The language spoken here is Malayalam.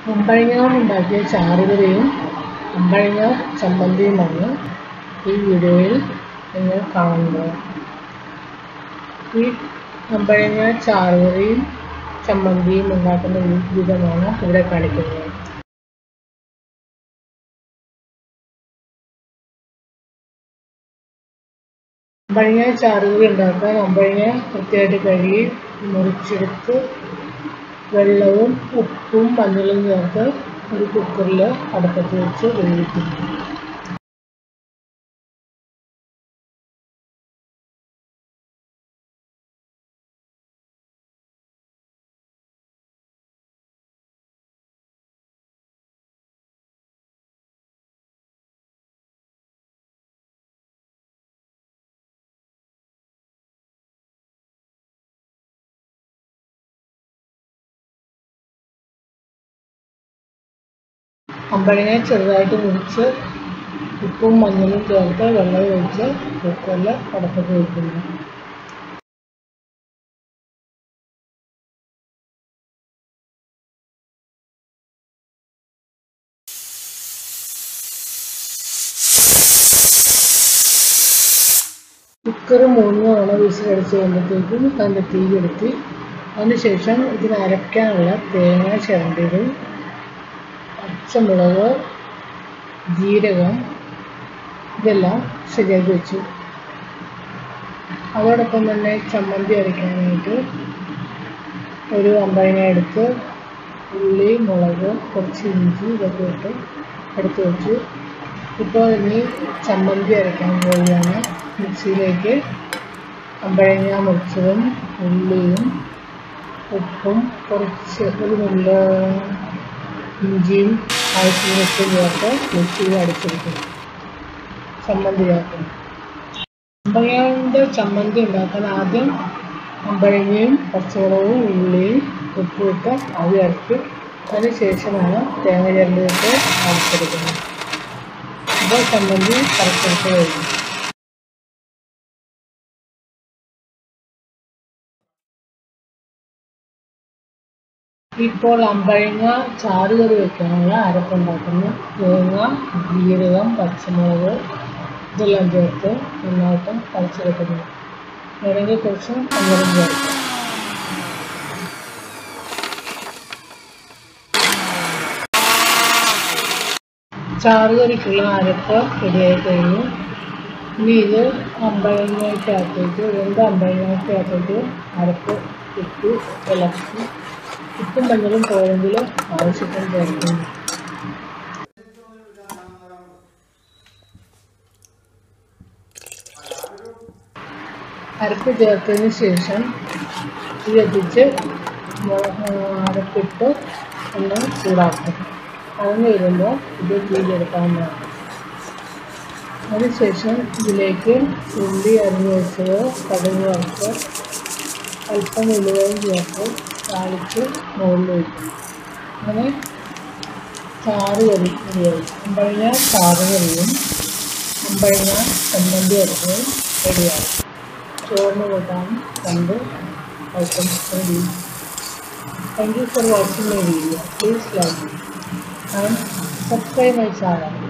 അമ്പഴങ്ങ ഉണ്ടാക്കിയ ചാറുകറിയും അമ്പഴങ്ങ ചമ്മന്തിയുമാണ് ഈ വീഡിയോയിൽ നിങ്ങൾ കാണുന്നത് ഈ അമ്പഴങ്ങ ചാറുകറിയും ചമ്മന്തിയും ഉണ്ടാക്കുന്ന വിധമാണ് ഇവിടെ കാണിക്കുന്നത് അമ്പഴങ്ങ ചാറുകറി ഉണ്ടാക്കാൻ അമ്പഴങ്ങ വൃത്തിയായിട്ട് കഴുകി മുറിച്ചെടുത്ത് വെള്ളവും ഉപ്പും മഞ്ഞളും ചേർത്ത് ഒരു കുക്കറിൽ അടുപ്പത്ത് വെച്ച് വേവിക്കുന്നു അമ്പഴങ്ങ ചെറുതായിട്ട് മുറിച്ച് ഉപ്പും മഞ്ഞളും ചേർത്ത് വെള്ളം ഒഴിച്ച് കുക്കറിൽ അടുപ്പത്ത് വയ്ക്കുന്നു കുക്കർ മൂന്ന് തവണ വിസിലടിച്ച് കഴിയുമ്പോഴത്തേക്കും അതിൻ്റെ തീ കെടുത്തി അതിനുശേഷം ഇതിന് അരയ്ക്കാനുള്ള തേങ്ങ ചിരണ്ടിയതും പച്ചമുളക് ജീരകം ഇതെല്ലാം ശരിയാക്കി വെച്ചു അതോടൊപ്പം തന്നെ ചമ്മന്തി അരയ്ക്കാനായിട്ട് ഒരു അമ്പഴങ്ങ എടുത്ത് ഉള്ളി മുളക് കുറച്ച് ഇഞ്ചി ഇതൊക്കെ ഇട്ട് എടുത്ത് വെച്ചു ഇപ്പോൾ ഇനി ചമ്മന്തി അരയ്ക്കാൻ പോവുകയാണ് മിക്സിയിലേക്ക് അമ്പഴങ്ങ മുറിച്ചതും ഉള്ളിയും ഉപ്പും കുറച്ച് ഒരു നല്ല ഇഞ്ചിയും ആവശ്യത്തിനൊക്കെ ചേർത്ത് മിക്സിയിൽ അടിച്ചെടുക്കും ചമ്മന്തിയാക്കും അമ്പഴങ്ങയുടെ ചമ്മന്തി ഉണ്ടാക്കാൻ ആദ്യം അമ്പഴങ്ങയും പച്ചമുളകും ഉള്ളിയും ഉപ്പിട്ട് ആവി ഇറക്കി അതിന് ശേഷമാണ് തേങ്ങ ചിരണ്ടിയിട്ട് അരച്ചെടുക്കുന്നത് അപ്പോൾ ചമ്മന്തി അരച്ചെടുത്ത് കഴിഞ്ഞു ഇപ്പോൾ അമ്പഴങ്ങ ചാറുകറി വെക്കാനുള്ള അരപ്പുണ്ടാക്കുന്നു തേങ്ങ ജീരകം പച്ചമുളക് ഇതെല്ലാം ചേർത്ത് നന്നായിട്ട് അരച്ചെടുക്കുന്നു വേണമെങ്കിൽ കുറച്ച് മഞ്ഞളും ചേർക്കാം ചാറുകറിക്കുള്ള അരപ്പ് റെഡിയായി കഴിഞ്ഞു ഇനി ഇത് അമ്പഴങ്ങയ്ക്കകത്തേക്ക് രണ്ട് അമ്പഴങ്ങയ്ക്കകത്തേക്ക് അരപ്പ് ഇട്ട് ഇളക്കി ഉപ്പും മഞ്ഞളും പോയെങ്കിൽ ആവശ്യത്തിന് ചേർക്കുന്നു അരപ്പ് ചേർത്തതിന് ശേഷം തീ കത്തിച്ച് അരപ്പിട്ട് ഒന്ന് ചൂടാക്കും അളന്ന് വരുമ്പോൾ ഇത് തീയെടുക്കാവുന്നതാണ് അതിനുശേഷം ഇതിലേക്ക് ഉള്ളി അരിഞ്ഞ് വെച്ചത് കടുക് വറുത്ത് അല്പം ഉലുവയും ചേർത്ത് താളിച്ച് മുകളിൽ വയ്ക്കും അങ്ങനെ ചാറ് കറി റെഡിയായി അമ്പഴങ്ങ ചാറ് കറിയും അമ്പഴങ്ങ ചമ്മന്തി അരക്കുകയും റെഡിയായി ചോറിന് കൂട്ടാൻ രണ്ട് items ready thank you for watching my video please like and subscribe my channel